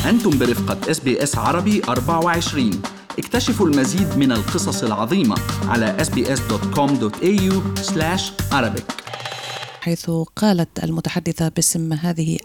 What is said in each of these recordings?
أنتم برفقة اس بي اس عربي 24 اكتشفوا المزيد من القصص العظيمة على sbs.com.au arabic حيث قالت المتحدثة باسم هذه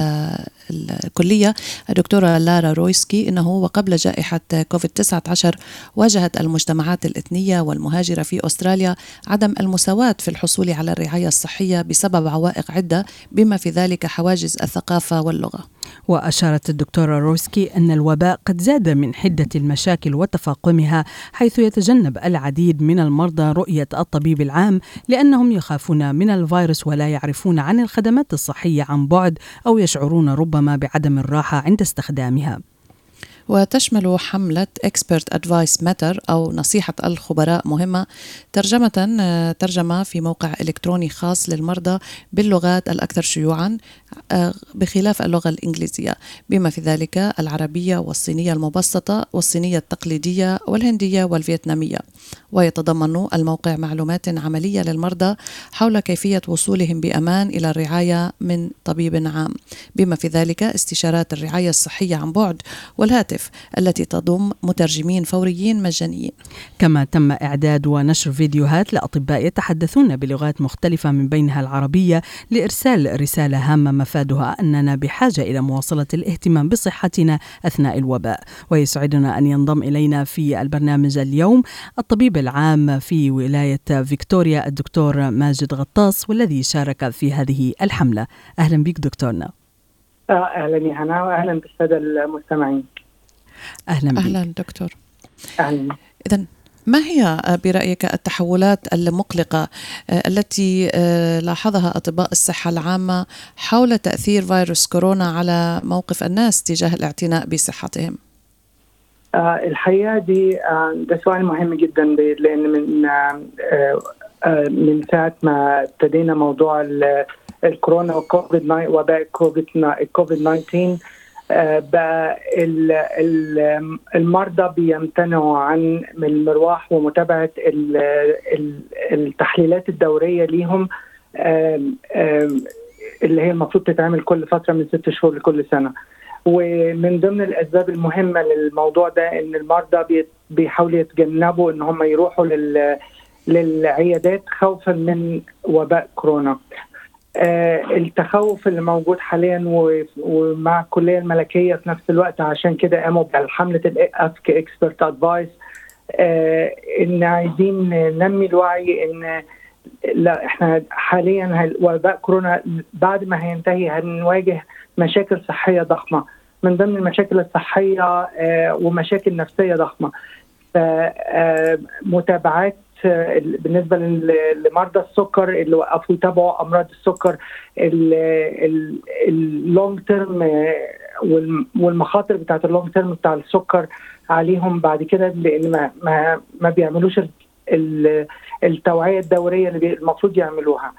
الكلية الدكتورة لارا رويسكي إنه وقبل جائحة كوفيد 19 واجهت المجتمعات الإثنية والمهاجرة في أستراليا عدم المساواة في الحصول على الرعاية الصحية بسبب عوائق عدة بما في ذلك حواجز الثقافة واللغة وأشارت الدكتورة روسكي أن الوباء قد زاد من حدة المشاكل وتفاقمها حيث يتجنب العديد من المرضى رؤية الطبيب العام لأنهم يخافون من الفيروس ولا يعرفون عن الخدمات الصحية عن بعد أو يشعرون ربما بعدم الراحة عند استخدامها. وتشمل حملة Expert Advice Matter أو نصيحة الخبراء مهمة ترجمة ترجمة في موقع إلكتروني خاص للمرضى باللغات الأكثر شيوعا آه، بخلاف اللغة الإنجليزية بما في ذلك العربية والصينية المبسطة والصينية التقليدية والهندية والفيتنامية ويتضمن الموقع معلومات عملية للمرضى حول كيفية وصولهم بأمان إلى الرعاية من طبيب عام بما في ذلك استشارات الرعاية الصحية عن بعد والهاتف التي تضم مترجمين فوريين مجانيين كما تم إعداد ونشر فيديوهات لأطباء يتحدثون بلغات مختلفة من بينها العربية لإرسال رسالة هامة مفادها أننا بحاجة إلى مواصلة الاهتمام بصحتنا أثناء الوباء ويسعدنا أن ينضم إلينا في البرنامج اليوم الطبيب العام في ولاية فيكتوريا الدكتور ماجد غطاس والذي شارك في هذه الحملة أهلا بك دكتورنا أهلا يا هنا وأهلا بالسادة المستمعين أهلا بك أهلا دكتور أهلا إذا ما هي برأيك التحولات المقلقة آه، التي آه، لاحظها أطباء الصحة العامة حول تأثير فيروس كورونا على موقف الناس تجاه الاعتناء بصحتهم؟ آه الحقيقة دي آه ده سؤال مهم جدا لأن من آه آه من ساعة ما ابتدينا موضوع الكورونا وكوفيد وباء كوفيد 19 بقى المرضى بيمتنعوا عن من المرواح ومتابعه التحليلات الدوريه ليهم اللي هي المفروض تتعمل كل فتره من ست شهور لكل سنه. ومن ضمن الاسباب المهمه للموضوع ده ان المرضى بيحاولوا يتجنبوا ان هم يروحوا لل للعيادات خوفا من وباء كورونا آه التخوف اللي موجود حاليا ومع الكليه الملكيه في نفس الوقت عشان كده قاموا بحمله الافك اكسبرت ادفايس ان عايزين ننمي الوعي ان لا احنا حاليا وباء كورونا بعد ما هينتهي هنواجه مشاكل صحيه ضخمه من ضمن المشاكل الصحيه آه ومشاكل نفسيه ضخمه فمتابعات بالنسبه لمرضى السكر اللي وقفوا يتابعوا امراض السكر اللونج تيرم والمخاطر بتاعت اللونج تيرم بتاع السكر عليهم بعد كده لان ما ما, ما بيعملوش التوعيه الدوريه اللي المفروض يعملوها.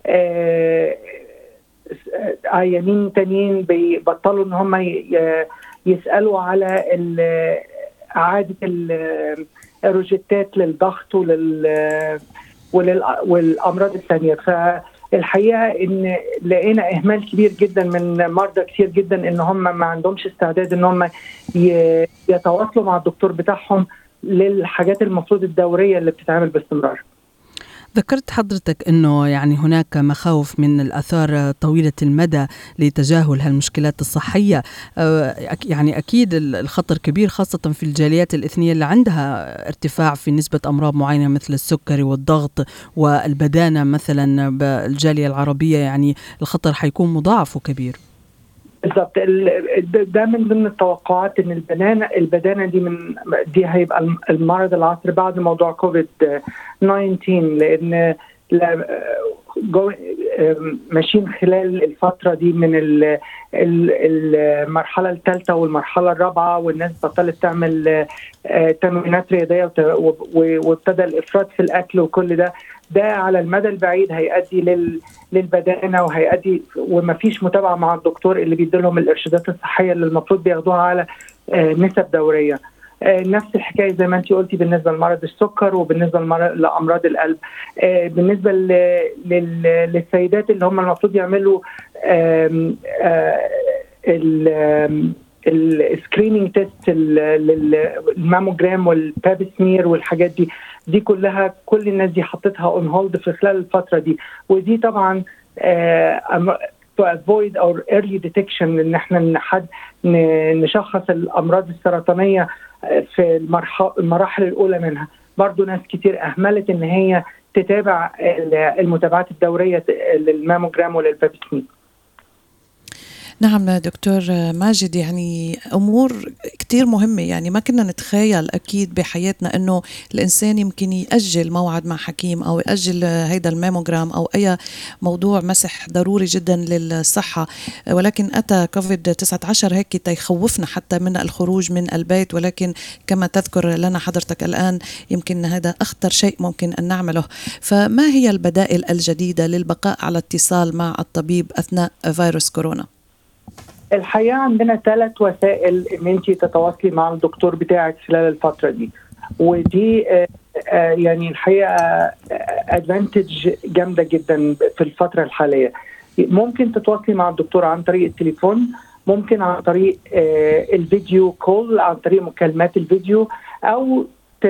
عيانين تانيين بيبطلوا ان هم يسالوا على اعاده الروجيتات للضغط ولل والامراض الثانيه فالحقيقه ان لقينا اهمال كبير جدا من مرضى كتير جدا ان هم ما عندهمش استعداد ان هم يتواصلوا مع الدكتور بتاعهم للحاجات المفروض الدوريه اللي بتتعمل باستمرار. ذكرت حضرتك انه يعني هناك مخاوف من الاثار طويله المدى لتجاهل هالمشكلات الصحيه يعني اكيد الخطر كبير خاصه في الجاليات الاثنيه اللي عندها ارتفاع في نسبه امراض معينه مثل السكري والضغط والبدانه مثلا بالجاليه العربيه يعني الخطر حيكون مضاعف وكبير بالظبط ده من ضمن التوقعات ان البدانه البدانه دي من دي هيبقى المرض العصر بعد موضوع كوفيد 19 لان ماشيين خلال الفترة دي من المرحلة الثالثة والمرحلة الرابعة والناس بطلت تعمل تمرينات رياضية وابتدى الإفراط في الأكل وكل ده ده على المدى البعيد هيؤدي للبدانه وهيؤدي وما فيش متابعه مع الدكتور اللي بيديلهم الارشادات الصحيه اللي المفروض بياخدوها على نسب دوريه. نفس الحكايه زي ما انت قلتي بالنسبه لمرض السكر وبالنسبه لامراض القلب. بالنسبه للسيدات اللي هم المفروض يعملوا السكريننج تيست الماموجرام والباب سمير والحاجات دي دي كلها كل الناس دي حطتها اون هولد في خلال الفتره دي ودي طبعا تو افويد اور ايرلي ديتكشن ان احنا نحد نشخص الامراض السرطانيه في المراحل الاولى منها برضو ناس كتير اهملت ان هي تتابع المتابعات الدوريه للماموجرام وللبابسمين نعم دكتور ماجد يعني امور كثير مهمه يعني ما كنا نتخيل اكيد بحياتنا انه الانسان يمكن ياجل موعد مع حكيم او ياجل هيدا الماموجرام او اي موضوع مسح ضروري جدا للصحه ولكن اتى كوفيد 19 هيك تيخوفنا حتى من الخروج من البيت ولكن كما تذكر لنا حضرتك الان يمكن هذا اخطر شيء ممكن ان نعمله فما هي البدائل الجديده للبقاء على اتصال مع الطبيب اثناء فيروس كورونا الحقيقه عندنا ثلاث وسائل ان انت تتواصلي مع الدكتور بتاعك خلال الفتره دي ودي يعني الحقيقه ادفانتج جامده جدا في الفتره الحاليه ممكن تتواصلي مع الدكتور عن طريق التليفون ممكن عن طريق الفيديو كول عن طريق مكالمات الفيديو او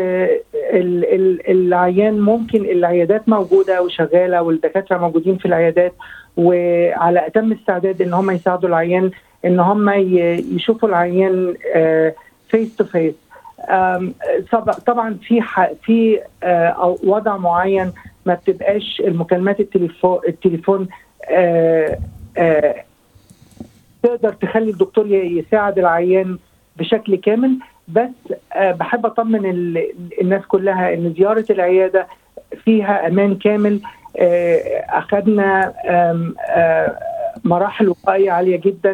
العيان ممكن العيادات موجوده وشغاله والدكاتره موجودين في العيادات وعلى اتم استعداد ان هم يساعدوا العيان ان هم يشوفوا العيان فيس تو فيس طبعا في في وضع معين ما بتبقاش المكالمات التليفون التليفون تقدر تخلي الدكتور يساعد العيان بشكل كامل بس بحب اطمن الناس كلها ان زياره العياده فيها امان كامل اخذنا مراحل وقائيه عاليه جدا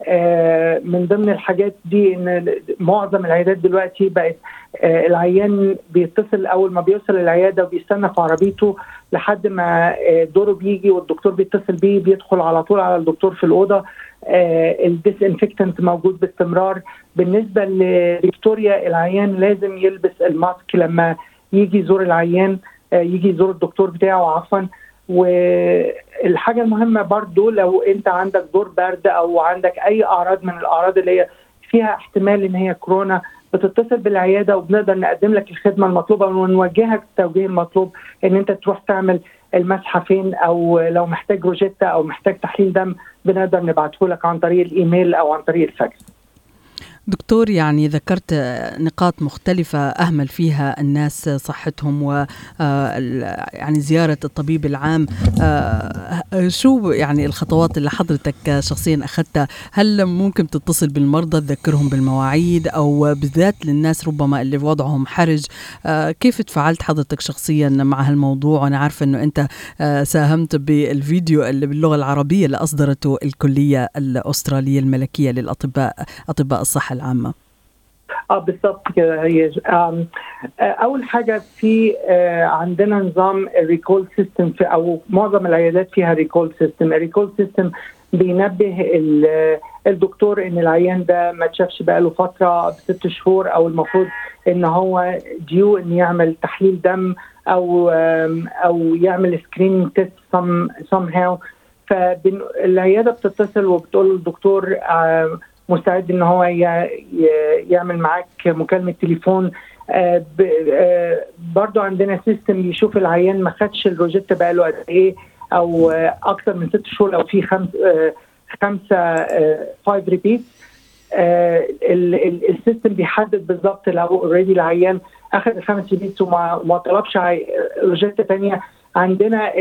من ضمن الحاجات دي ان معظم العيادات دلوقتي بقت العيان بيتصل اول ما بيوصل العياده وبيستنى في عربيته لحد ما دوره بيجي والدكتور بيتصل بيه بيدخل على طول على الدكتور في الاوضه الديس انفكتنت موجود باستمرار بالنسبه لفيكتوريا العيان لازم يلبس الماسك لما يجي يزور العيان يجي يزور الدكتور بتاعه عفوا والحاجة المهمة برضو لو انت عندك دور برد او عندك اي اعراض من الاعراض اللي هي فيها احتمال ان هي كورونا بتتصل بالعيادة وبنقدر نقدم لك الخدمة المطلوبة ونوجهك التوجيه المطلوب ان انت تروح تعمل المسحة فين او لو محتاج روجيتا او محتاج تحليل دم بنقدر نبعته لك عن طريق الايميل او عن طريق الفاكس دكتور يعني ذكرت نقاط مختلفة أهمل فيها الناس صحتهم و يعني زيارة الطبيب العام شو يعني الخطوات اللي حضرتك شخصيا أخذتها هل ممكن تتصل بالمرضى تذكرهم بالمواعيد أو بالذات للناس ربما اللي وضعهم حرج كيف تفعلت حضرتك شخصيا مع هالموضوع وأنا عارفة أنه أنت ساهمت بالفيديو اللي باللغة العربية اللي أصدرته الكلية الأسترالية الملكية للأطباء أطباء الصحة العامه اه بالضبط كده هي اول حاجه في آه عندنا نظام الريكول سيستم في او معظم العيادات فيها ريكول سيستم الريكول سيستم بينبه الدكتور ان العيان ده ما اتشافش بقاله فتره بست شهور او المفروض ان هو ديو ان يعمل تحليل دم او او يعمل سكريننج تيست سم سم هاو فالعياده بتتصل وبتقول للدكتور آه مستعد ان هو يعمل معاك مكالمه تليفون برضو عندنا سيستم يشوف العيان ما خدش الروجيتا بقى له قد ايه او اكثر من ست شهور او في خمس خمسه فايف ريبيت السيستم بيحدد بالظبط لو اوريدي العيان اخذ الخمس ريبيتس وما طلبش روجيتا ثانيه عندنا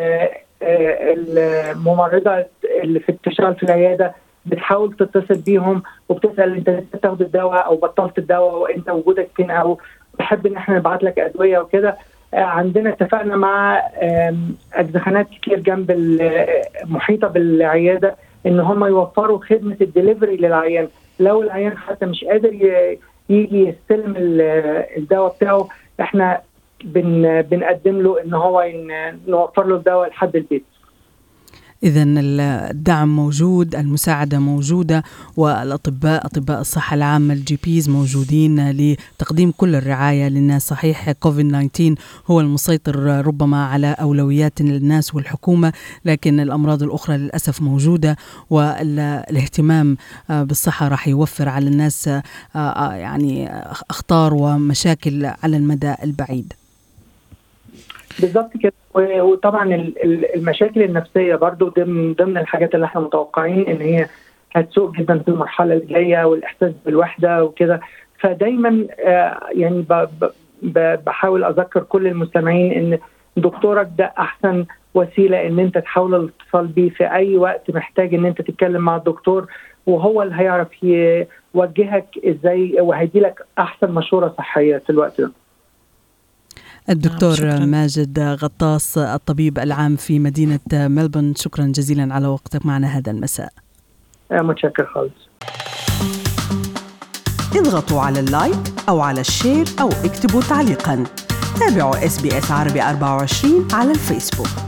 الممرضه اللي في بتشتغل في العياده بتحاول تتصل بيهم وبتسال انت لسه تاخد الدواء او بطلت الدواء وانت وجودك فين او بحب ان احنا نبعت لك ادويه وكده عندنا اتفقنا مع اجزخانات كتير جنب محيطه بالعياده ان هم يوفروا خدمه الدليفري للعيان لو العيان حتى مش قادر يجي يستلم الدواء بتاعه احنا بن بنقدم له ان هو نوفر له الدواء لحد البيت إذا الدعم موجود المساعدة موجودة والأطباء أطباء الصحة العامة الجي بيز موجودين لتقديم كل الرعاية للناس صحيح كوفيد 19 هو المسيطر ربما على أولويات الناس والحكومة لكن الأمراض الأخرى للأسف موجودة والاهتمام بالصحة راح يوفر على الناس يعني أخطار ومشاكل على المدى البعيد بالظبط كده وطبعا المشاكل النفسيه برضو ضمن ضمن الحاجات اللي احنا متوقعين ان هي هتسوق جدا في المرحله الجايه والاحساس بالوحده وكده فدايما يعني بحاول اذكر كل المستمعين ان دكتورك ده احسن وسيله ان انت تحاول الاتصال بيه في اي وقت محتاج ان انت تتكلم مع الدكتور وهو اللي هيعرف يوجهك ازاي وهيدي لك احسن مشوره صحيه في الوقت ده. الدكتور شكرا. ماجد غطاس الطبيب العام في مدينة ملبون شكرا جزيلا على وقتك معنا هذا المساء متشكر خالص اضغطوا على اللايك أو على الشير أو اكتبوا تعليقا تابعوا اس بي اس عربي 24 على الفيسبوك